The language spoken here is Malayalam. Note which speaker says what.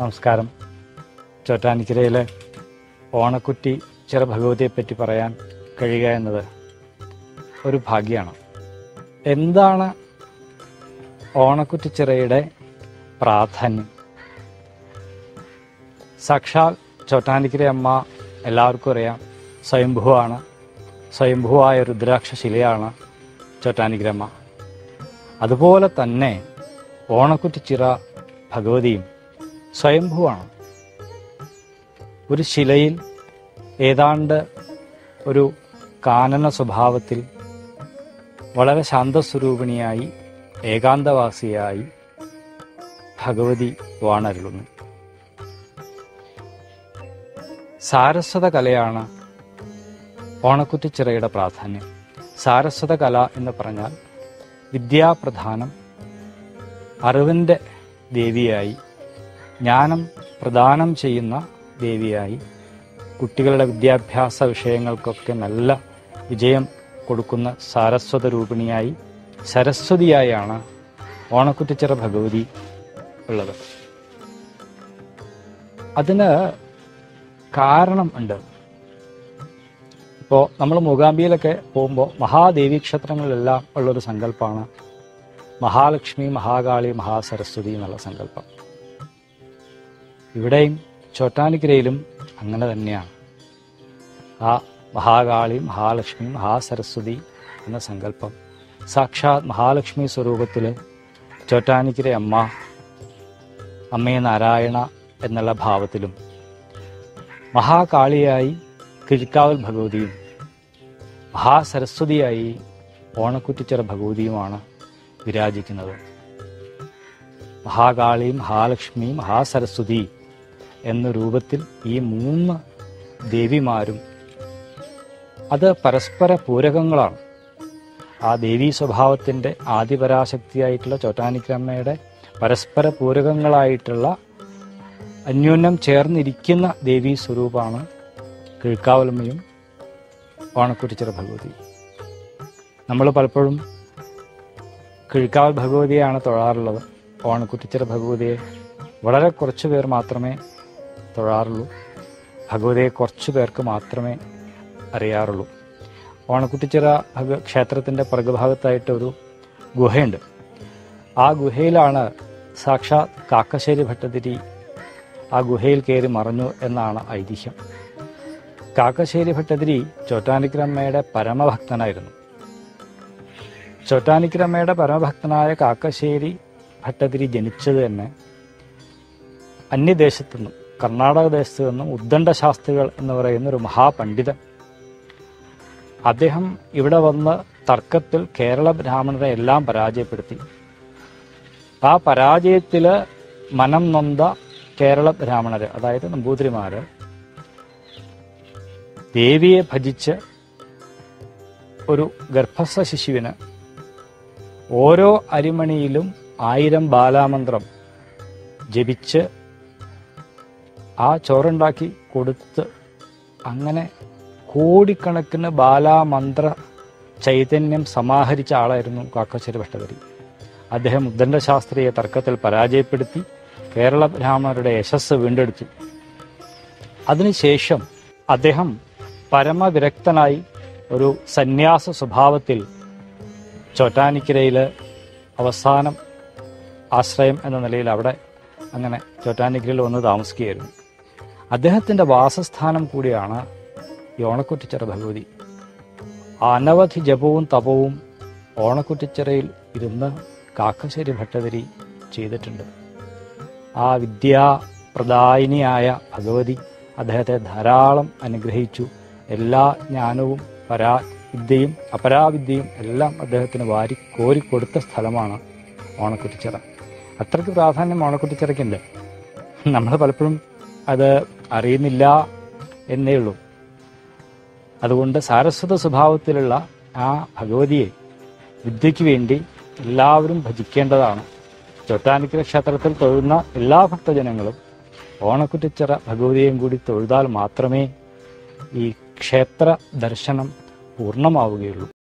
Speaker 1: നമസ്കാരം ചോറ്റാനിക്കരയിലെ ഓണക്കുറ്റി ചിറ ഭഗവതിയെപ്പറ്റി പറയാൻ കഴിയുക എന്നത് ഒരു ഭാഗ്യമാണ് എന്താണ് ഓണക്കുറ്റിച്ചിറയുടെ പ്രാധാന്യം സാക്ഷാൽ ചോറ്റാനിക്കര അമ്മ എല്ലാവർക്കും അറിയാം സ്വയംഭുവാണ് സ്വയംഭുവായ രുദ്രാക്ഷ ശിലയാണ് ചോറ്റാനിക്കരമ്മ അതുപോലെ തന്നെ ഓണക്കുറ്റിച്ചിറ ഭഗവതിയും സ്വയംഭുവാണ് ഒരു ശിലയിൽ ഏതാണ്ട് ഒരു കാനന സ്വഭാവത്തിൽ വളരെ ശാന്തസ്വരൂപിണിയായി ഏകാന്തവാസിയായി ഭഗവതി വാണരുളുന്നു സാരസ്വത കലയാണ് ഓണക്കുറ്റിച്ചിറയുടെ പ്രാധാന്യം സാരസ്വത കല എന്ന് പറഞ്ഞാൽ വിദ്യാപ്രധാനം അറിവിൻ്റെ ദേവിയായി ജ്ഞാനം പ്രദാനം ചെയ്യുന്ന ദേവിയായി കുട്ടികളുടെ വിദ്യാഭ്യാസ വിഷയങ്ങൾക്കൊക്കെ നല്ല വിജയം കൊടുക്കുന്ന സാരസ്വത രൂപിണിയായി സരസ്വതിയായാണ് ഓണക്കുറ്റിച്ചിറ ഭഗവതി ഉള്ളത് അതിന് കാരണം ഉണ്ട് ഇപ്പോൾ നമ്മൾ മൂകാംബിയിലൊക്കെ പോകുമ്പോൾ മഹാദേവി ക്ഷേത്രങ്ങളിലെല്ലാം ഉള്ളൊരു സങ്കല്പമാണ് മഹാലക്ഷ്മി മഹാകാളി മഹാസരസ്വതി എന്നുള്ള സങ്കല്പം ഇവിടെയും ചോറ്റാനിക്കരയിലും അങ്ങനെ തന്നെയാണ് ആ മഹാകാളി മഹാലക്ഷ്മി മഹാസരസ്വതി എന്ന സങ്കല്പം സാക്ഷാത് മഹാലക്ഷ്മി സ്വരൂപത്തിൽ ചോറ്റാനിക്കര അമ്മ അമ്മേ നാരായണ എന്നുള്ള ഭാവത്തിലും മഹാകാളിയായി കിഴക്കാവൽ ഭഗവതിയും മഹാസരസ്വതിയായി ഓണക്കുറ്റിച്ചിറ ഭഗവതിയുമാണ് വിരാജിക്കുന്നത് മഹാകാളി മഹാലക്ഷ്മി മഹാസരസ്വതി എന്ന രൂപത്തിൽ ഈ മൂന്ന് ദേവിമാരും അത് പരസ്പര പൂരകങ്ങളാണ് ആ ദേവീ സ്വഭാവത്തിൻ്റെ ആദിപരാശക്തിയായിട്ടുള്ള ചോറ്റാനിക്കമ്മയുടെ പരസ്പര പൂരകങ്ങളായിട്ടുള്ള അന്യോന്യം ചേർന്നിരിക്കുന്ന ദേവീ സ്വരൂപമാണ് കിഴക്കാവലമ്മയും ഓണക്കുറ്റിച്ചിറ ഭഗവതി നമ്മൾ പലപ്പോഴും കിഴക്കാവൽ ഭഗവതിയാണ് തൊഴാറുള്ളത് ഓണക്കുറ്റിച്ചിറ ഭഗവതിയെ വളരെ കുറച്ച് പേർ മാത്രമേ തൊഴാറുള്ളൂ ഭഗവതിയെ കുറച്ച് പേർക്ക് മാത്രമേ അറിയാറുള്ളൂ ഓണക്കുറ്റിച്ചിറ ഭഗ ക്ഷേത്രത്തിൻ്റെ പുറകുഭാഗത്തായിട്ട് ഒരു ഗുഹയുണ്ട് ആ ഗുഹയിലാണ് സാക്ഷാത് കാക്കശ്ശേരി ഭട്ടതിരി ആ ഗുഹയിൽ കയറി മറഞ്ഞു എന്നാണ് ഐതിഹ്യം കാക്കശ്ശേരി ഭട്ടതിരി ചോറ്റാനിക്കരമ്മയുടെ പരമഭക്തനായിരുന്നു ചോറ്റാനിക്കരമ്മയുടെ പരമഭക്തനായ കാക്കശ്ശേരി ഭട്ടതിരി ജനിച്ചത് തന്നെ അന്യദേശത്തു നിന്നും കർണാടക ദേശത്തു നിന്നും ഉദ്ദണ്ഡ ശാസ്ത്രികൾ എന്ന് പറയുന്ന ഒരു മഹാപണ്ഡിതൻ അദ്ദേഹം ഇവിടെ വന്ന് തർക്കത്തിൽ കേരള ബ്രാഹ്മണരെ എല്ലാം പരാജയപ്പെടുത്തി ആ പരാജയത്തില് മനം നൊന്ത കേരള ബ്രാഹ്മണര് അതായത് നമ്പൂതിരിമാര് ദേവിയെ ഭജിച്ച് ഒരു ഗർഭസ്ഥ ശിശുവിന് ഓരോ അരിമണിയിലും ആയിരം ബാലാമന്ത്രം ജപിച്ച് ആ ചോറുണ്ടാക്കി കൊടുത്ത് അങ്ങനെ കോടിക്കണക്കിന് ബാലാമന്ത്ര ചൈതന്യം സമാഹരിച്ച ആളായിരുന്നു കാക്കശ്ശേരി ഭട്ടതിരി അദ്ദേഹം ഉദ്ദണ്ഡ ശാസ്ത്രീയ തർക്കത്തിൽ പരാജയപ്പെടുത്തി കേരള ബ്രാഹ്മണരുടെ യശസ് വീണ്ടെടുത്തു അതിനുശേഷം അദ്ദേഹം പരമവിരക്തനായി ഒരു സന്യാസ സ്വഭാവത്തിൽ ചോറ്റാനിക്കരയിൽ അവസാനം ആശ്രയം എന്ന നിലയിൽ അവിടെ അങ്ങനെ ചോറ്റാനിക്കരയിൽ വന്ന് താമസിക്കുകയായിരുന്നു അദ്ദേഹത്തിൻ്റെ വാസസ്ഥാനം കൂടിയാണ് ഈ ഓണക്കുറ്റിച്ചിറ ഭഗവതി അനവധി ജപവും തപവും ഓണക്കുറ്റിച്ചിറയിൽ ഇരുന്ന് കാക്കശ്ശേരി ഭട്ടതിരി ചെയ്തിട്ടുണ്ട് ആ വിദ്യാപ്രദായിനിയായ ഭഗവതി അദ്ദേഹത്തെ ധാരാളം അനുഗ്രഹിച്ചു എല്ലാ ജ്ഞാനവും പരാ വിദ്യയും അപരാവിദ്യയും എല്ലാം അദ്ദേഹത്തിന് വാരി കോരിക്കൊടുത്ത സ്ഥലമാണ് ഓണക്കുറ്റിച്ചിറ അത്രയ്ക്ക് പ്രാധാന്യം ഓണക്കുറ്റിച്ചിറയ്ക്കുണ്ട് നമ്മൾ പലപ്പോഴും അത് അറിയുന്നില്ല എന്നേ ഉള്ളൂ അതുകൊണ്ട് സാരസ്വത സ്വഭാവത്തിലുള്ള ആ ഭഗവതിയെ വിദ്യയ്ക്ക് വേണ്ടി എല്ലാവരും ഭജിക്കേണ്ടതാണ് ചൊട്ടാനിക്കര ക്ഷേത്രത്തിൽ തൊഴുന്ന എല്ലാ ഭക്തജനങ്ങളും ഓണക്കുറ്റിച്ചിറ ഭഗവതിയെയും കൂടി തൊഴുതാൽ മാത്രമേ ഈ ക്ഷേത്ര ദർശനം പൂർണ്ണമാവുകയുള്ളൂ